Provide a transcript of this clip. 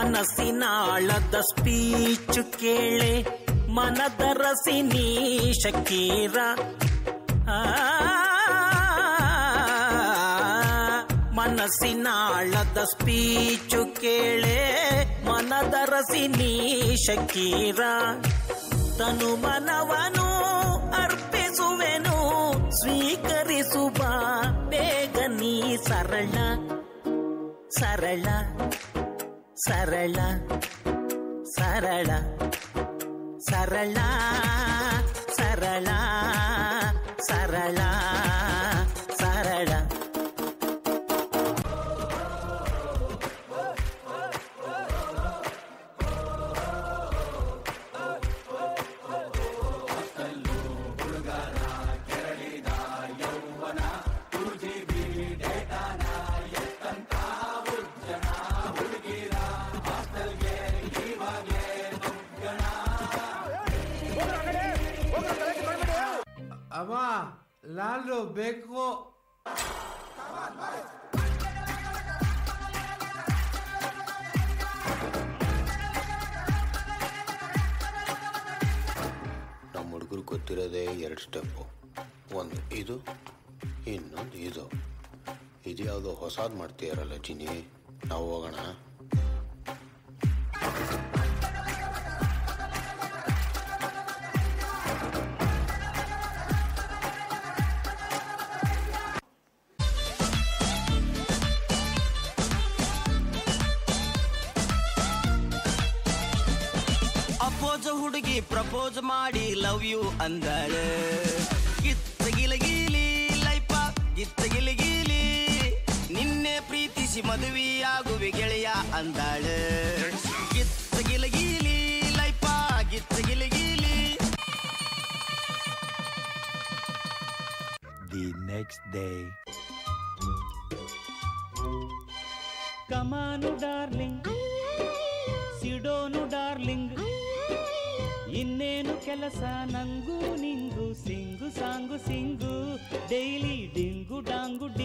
ಮನಸ್ಸಿನಾಳದ speech ಕೇಳೆ ಮನದ ರಸಿನಿ ಶಕೀರ ಆ, ಮನಸ್ಸಿನಾಳದ ಸ್ಪೀಚು ಕೇಳೆ ಮನದ ರಸಿನಿ ಶಕೀರ ತನು ಮನವನು ಅರ್ಪಿಸುವೆನು ಸ್ವೀಕರಿಸುವ ಬೇಗ ನೀ ಸರಳ ಸರಳ ಸರಳ ಸರಳ ಸರಳ ಸರಳ ಸರಳ ಸರಳ ಅಮ್ಮ ಲಾಲು ಬೇಕು ನಮ್ಮ ಹುಡುಗರು ಗೊತ್ತಿರೋದೇ ಎರಡು ಸ್ಟೆಪ್ಪು ಒಂದು ಇದು ಇನ್ನೊಂದು ಇದು ಇದು ಯಾವುದೋ ಹೊಸಾದ್ ಮಾಡ್ತೀಯಾರಲ್ಲ ಜಿನಿ ನಾವು ಹೋಗೋಣ ಅಪೋಜ ಹುಡುಗಿ ಪ್ರಪೋಸ್ ಮಾಡಿ ಲವ್ ಯು ಅಂದಾಳೆ ಗಿತ್ತ ಗಿಲಗಿಲಿ ಲೈಪ ಗಿತ್ತ ಗಿಲಗಿಲಿ ನಿನ್ನೆ ಪ್ರೀತಿಸಿ ಮದುವೆಯಾಗುವೆ ಗೆಳೆಯ ಅಂದಾಳೆ ಗಿತ್ತ ಗಿಲಗಿಲಿ ಲೈಪ ಗಿತ್ತ ಗಿಲಗಿಲಿ The next day. Come on darling ಸಿಡೋನು ಡಾರ್ಲಿಂಗ್ ಇನ್ನೇನು ಕೆಲಸ ನಂಗೂ ನಿಂಗು ಸಿಂಗು ಸಾಂಗು ಸಿಂಗು ಡೈಲಿ ಡಿಂಗು ಡಾಂಗು